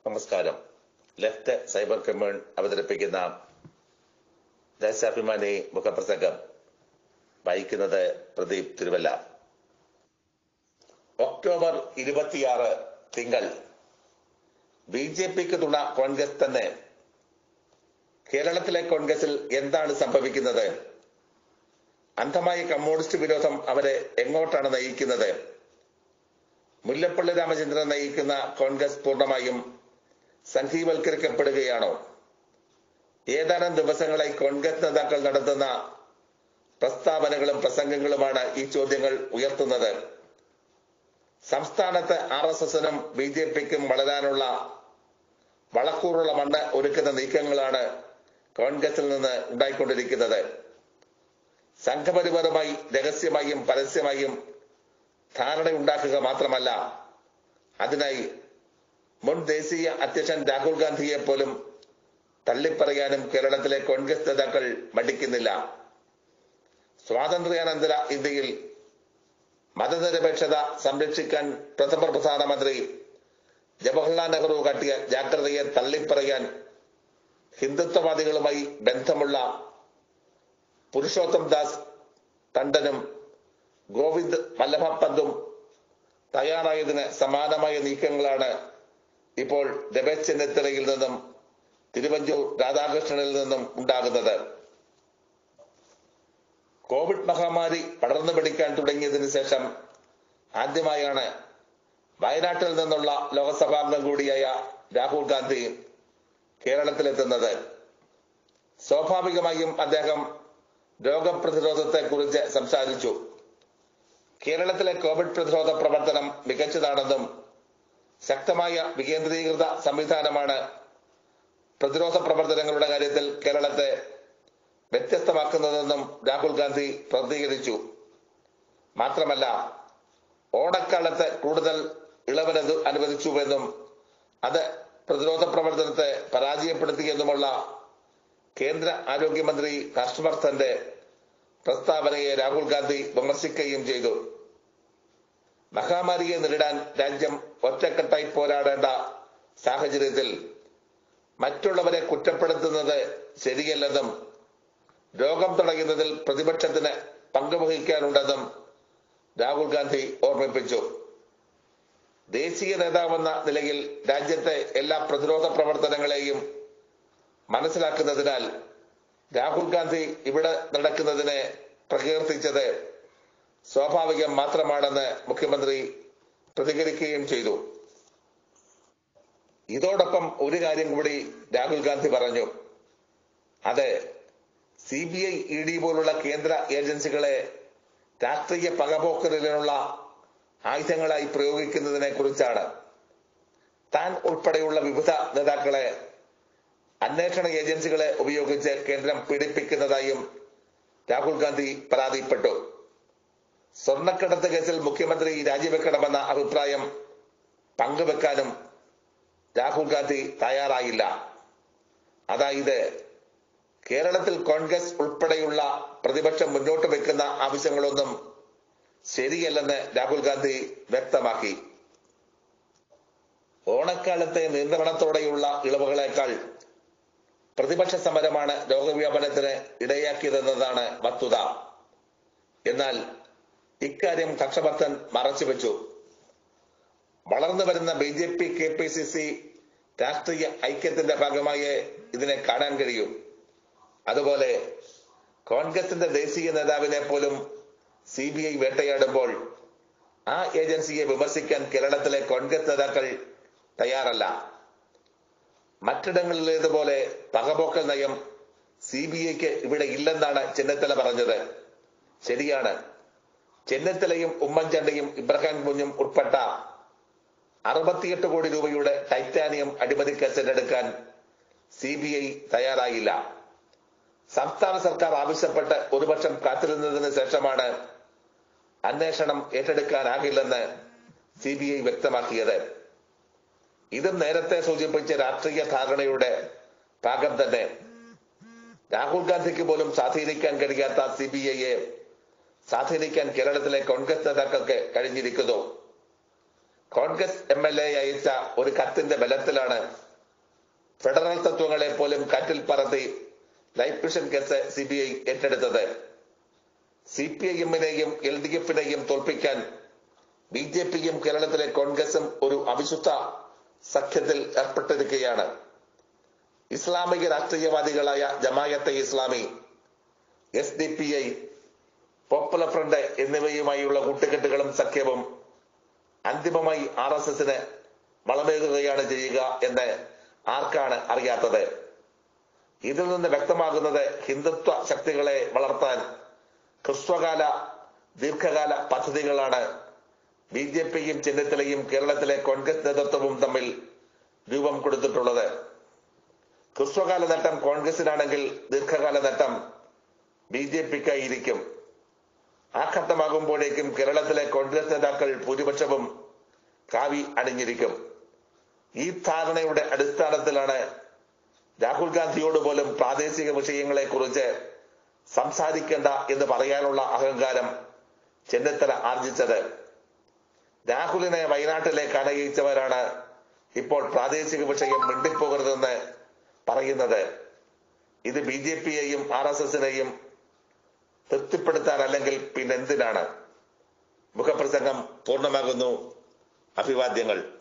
നമസ്കാരം left cyber commune അവതരിപ്പിക്കുന്ന ദേശാഭിമാനി മുഖപ്രസംഗം വായിക്കുന്നത് പ്രദീപ് തിരുവല്ല ഒക്ടോബർ ഇരുപത്തിയാറ് തിങ്കൾ ബി ജെ പിക്ക് തുണ കോൺഗ്രസ് തന്നെ കേരളത്തിലെ കോൺഗ്രസിൽ എന്താണ് സംഭവിക്കുന്നത് അന്ധമായ കമ്മ്യൂണിസ്റ്റ് വിരോധം അവരെ എങ്ങോട്ടാണ് നയിക്കുന്നത് മുല്ലപ്പള്ളി രാമചന്ദ്രൻ നയിക്കുന്ന കോൺഗ്രസ് പൂർണ്ണമായും സംഘീവൽക്കരിക്കപ്പെടുകയാണോ ഏതാനും ദിവസങ്ങളായി കോൺഗ്രസ് നേതാക്കൾ നടത്തുന്ന പ്രസ്താവനകളും പ്രസംഗങ്ങളുമാണ് ഈ ചോദ്യങ്ങൾ ഉയർത്തുന്നത് സംസ്ഥാനത്ത് ആർ എസ് എസിനും ബി ജെ പിക്കും വളരാനുള്ള വളക്കൂറുള്ള മണ്ണ് ഒരുക്കുന്ന നീക്കങ്ങളാണ് കോൺഗ്രസിൽ നിന്ന് ഉണ്ടായിക്കൊണ്ടിരിക്കുന്നത് സംഘപരിവാറുമായി രഹസ്യമായും പരസ്യമായും ധാരണയുണ്ടാക്കുക മാത്രമല്ല അതിനായി മുൻ ദേശീയ അധ്യക്ഷൻ രാഹുൽ ഗാന്ധിയെ പോലും തള്ളിപ്പറയാനും കേരളത്തിലെ കോൺഗ്രസ് നേതാക്കൾ മടിക്കുന്നില്ല സ്വാതന്ത്ര്യാനന്തര ഇന്ത്യയിൽ മതനിരപേക്ഷത സംരക്ഷിക്കാൻ പ്രഥമ പ്രധാനമന്ത്രി ജവഹർലാൽ നെഹ്റു കാട്ടിയ ജാഗ്രതയെ തള്ളിപ്പറയാൻ ഹിന്ദുത്വവാദികളുമായി ബന്ധമുള്ള പുരുഷോത്തം ദാസ് ടണ്ടനും ഗോവിന്ദ് വല്ലഭ പന്തും തയ്യാറായതിന് സമാനമായ നീക്കങ്ങളാണ് ഇപ്പോൾ രമേശ് ചെന്നിത്തലയിൽ നിന്നും തിരുവഞ്ചൂർ രാധാകൃഷ്ണനിൽ നിന്നും ഉണ്ടാകുന്നത് കോവിഡ് മഹാമാരി പടർന്നു പിടിക്കാൻ തുടങ്ങിയതിനു ശേഷം ആദ്യമായാണ് വയനാട്ടിൽ നിന്നുള്ള ലോകസഭാംഗം കൂടിയായ രാഹുൽ ഗാന്ധി കേരളത്തിലെത്തുന്നത് സ്വാഭാവികമായും അദ്ദേഹം രോഗപ്രതിരോധത്തെ കുറിച്ച് സംസാരിച്ചു കേരളത്തിലെ കോവിഡ് പ്രതിരോധ പ്രവർത്തനം മികച്ചതാണെന്നും ശക്തമായ വികേന്ദ്രീകൃത സംവിധാനമാണ് പ്രതിരോധ പ്രവർത്തനങ്ങളുടെ കാര്യത്തിൽ കേരളത്തെ വ്യത്യസ്തമാക്കുന്നതെന്നും രാഹുൽ ഗാന്ധി പ്രതികരിച്ചു മാത്രമല്ല ഓണക്കാലത്ത് കൂടുതൽ ഇളവ് അനുവദിച്ചുവെന്നും അത് പ്രതിരോധ പ്രവർത്തനത്തെ പരാജയപ്പെടുത്തിയെന്നുമുള്ള കേന്ദ്ര ആരോഗ്യമന്ത്രി ഹർഷവർദ്ധന്റെ പ്രസ്താവനയെ രാഹുൽ ഗാന്ധി വിമർശിക്കുകയും ചെയ്തു മഹാമാരിയെ നേരിടാൻ രാജ്യം ഒറ്റക്കെട്ടായി പോരാടേണ്ട സാഹചര്യത്തിൽ മറ്റുള്ളവരെ കുറ്റപ്പെടുത്തുന്നത് ശരിയല്ലെന്നും രോഗം തടയുന്നതിൽ പ്രതിപക്ഷത്തിന് പങ്കുവഹിക്കാനുണ്ടെന്നും രാഹുൽ ഗാന്ധി ഓർമ്മിപ്പിച്ചു ദേശീയ നേതാവെന്ന നിലയിൽ രാജ്യത്തെ എല്ലാ പ്രതിരോധ പ്രവർത്തനങ്ങളെയും മനസ്സിലാക്കുന്നതിനാൽ രാഹുൽ ഗാന്ധി ഇവിടെ നടക്കുന്നതിനെ പ്രകീർത്തിച്ചത് സ്വാഭാവികം മാത്രമാണെന്ന് മുഖ്യമന്ത്രി പ്രതികരിക്കുകയും ചെയ്തു ഇതോടൊപ്പം ഒരു കാര്യം കൂടി രാഹുൽ ഗാന്ധി പറഞ്ഞു അത് C B I E D പോലുള്ള കേന്ദ്ര ഏജൻസികളെ രാഷ്ട്രീയ പകപോക്കലിനുള്ള ആയുധങ്ങളായി പ്രയോഗിക്കുന്നതിനെ കുറിച്ചാണ് താൻ ഉൾപ്പെടെയുള്ള വിവിധ നേതാക്കളെ അന്വേഷണ ഏജൻസികളെ ഉപയോഗിച്ച് കേന്ദ്രം പീഡിപ്പിക്കുന്നതായും രാഹുൽ ഗാന്ധി പരാതിപ്പെട്ടു സ്വർണ്ണക്കടത്ത് കേസിൽ മുഖ്യമന്ത്രി രാജിവെക്കണമെന്ന അഭിപ്രായം പങ്കുവെക്കാനും രാഹുൽ ഗാന്ധി തയ്യാറായില്ല അതായത് കേരളത്തിൽ കോൺഗ്രസ് ഉൾപ്പെടെയുള്ള പ്രതിപക്ഷം മുന്നോട്ട് വെക്കുന്ന ആവശ്യങ്ങളൊന്നും ശരിയല്ലെന്ന് രാഹുൽ ഗാന്ധി വ്യക്തമാക്കി ഓണക്കാലത്തെ നിയന്ത്രണത്തോടെയുള്ള ഇളവുകളേക്കാൾ പ്രതിപക്ഷ സമരമാണ് രോഗവ്യാപനത്തിന് ഇടയാക്കിയതെന്നതാണ് വസ്തുത എന്നാൽ ഇക്കാര്യം ഹർഷവർദ്ധൻ മറച്ചുവെച്ചു വളർന്നു വരുന്ന B J P K P C C രാഷ്ട്രീയ ഐക്യത്തിന്റെ ഭാഗമായി ഇതിനെ കാണാൻ കഴിയും അതുപോലെ കോൺഗ്രസിന്റെ ദേശീയ നേതാവിനെ പോലും സി ബി ഐ വേട്ടയാടുമ്പോൾ ആ ഏജൻസിയെ വിമർശിക്കാൻ കേരളത്തിലെ കോൺഗ്രസ് നേതാക്കൾ തയ്യാറല്ല മറ്റിടങ്ങളിലേതുപോലെ പകപോക്കൽ നയം സി ബി ഐക്ക് ഇവിടെ ഇല്ലെന്നാണ് ചെന്നിത്തല പറഞ്ഞത് ശരിയാണ് ചെന്നിത്തലയും ഉമ്മൻചാണ്ടിയും ഇബ്രാഹിം കുഞ്ഞും ഉൾപ്പെട്ട അറുപത്തിയെട്ട് കോടി രൂപയുടെ ടൈറ്റാനിയം അഴിമതി കേസ് ഏറ്റെടുക്കാൻ സി ബി ഐ തയ്യാറായില്ല സംസ്ഥാന സർക്കാർ ആവശ്യപ്പെട്ട് ഒരു വർഷം കാത്തിരുന്നതിന് ശേഷമാണ് അന്വേഷണം ഏറ്റെടുക്കാനാകില്ലെന്ന് സി ബി ഐ വ്യക്തമാക്കിയത് ഇതും നേരത്തെ സൂചിപ്പിച്ച രാഷ്ട്രീയ ധാരണയുടെ ഭാഗം തന്നെ രാഹുൽ ഗാന്ധിക്ക് പോലും സ്വാധീനിക്കാൻ കഴിയാത്ത സി ബി ഐയെ സ്വാധീനിക്കാൻ കേരളത്തിലെ കോൺഗ്രസ് നേതാക്കൾക്ക് കഴിഞ്ഞിരിക്കുന്നു കോൺഗ്രസ് എം എൽ എ അയച്ച ഒരു കത്തിന്റെ ബലത്തിലാണ് ഫെഡറൽ തത്വങ്ങളെ പോലും കാറ്റിൽ പറത്തി life mission case C B I ഏറ്റെടുത്തത് സി പി ഐ എമ്മിനെയും എൽ ഡി എഫിനെയും തോൽപ്പിക്കാൻ ബി ജെ പിയും കേരളത്തിലെ കോൺഗ്രസും ഒരു അവിശുദ്ധ സഖ്യത്തിൽ ഏർപ്പെട്ടിരിക്കുകയാണ് ഇസ്ലാമിക രാഷ്ട്രീയവാദികളായ Jamaate Islami S D P I popular front എന്നിവയുമായുള്ള കൂട്ടുകെട്ടുകളും സഖ്യവും അന്തിമമായി ആർ എസ് എസിന് വളമേകുകയാണ് ചെയ്യുക എന്ന് ആർക്കാണ് അറിയാത്തത് ഇതിൽ നിന്ന് വ്യക്തമാകുന്നത് ഹിന്ദുത്വ ശക്തികളെ വളർത്താൻ ഹ്രസ്വകാല ദീർഘകാല പദ്ധതികളാണ് ബി ജെ പിയും ചെന്നിത്തലയും കേരളത്തിലെ കോൺഗ്രസ് നേതൃത്വവും തമ്മിൽ രൂപം കൊടുത്തിട്ടുള്ളത് ഹ്രസ്വകാല നേട്ടം കോൺഗ്രസിനാണെങ്കിൽ ദീർഘകാല നേട്ടം ബി ജെ പിക്കായിരിക്കും ആ ഘട്ടമാകുമ്പോഴേക്കും കേരളത്തിലെ കോൺഗ്രസ് നേതാക്കൾ ഭൂരിപക്ഷവും കാവി അണിഞ്ഞിരിക്കും ഈ ധാരണയുടെ അടിസ്ഥാനത്തിലാണ് രാഹുൽ ഗാന്ധിയോട് പോലും പ്രാദേശിക വിഷയങ്ങളെ കുറിച്ച് സംസാരിക്കേണ്ട എന്ന് പറയാനുള്ള അഹങ്കാരം ചെന്നിത്തല ആർജിച്ചത് രാഹുലിനെ വയനാട്ടിലേക്ക് അണയിച്ചവരാണ് ഇപ്പോൾ പ്രാദേശിക വിഷയം മിണ്ടിപ്പോകരുതെന്ന് പറയുന്നത് ഇത് ബി ജെ പിയെയും ആർ എസ് എസിനെയും തൃപ്തിപ്പെടുത്താൻ അല്ലെങ്കിൽ പിന്നെന്തിനാണ് മുഖപ്രസംഗം പൂർണ്ണമാകുന്നു അഭിവാദ്യങ്ങൾ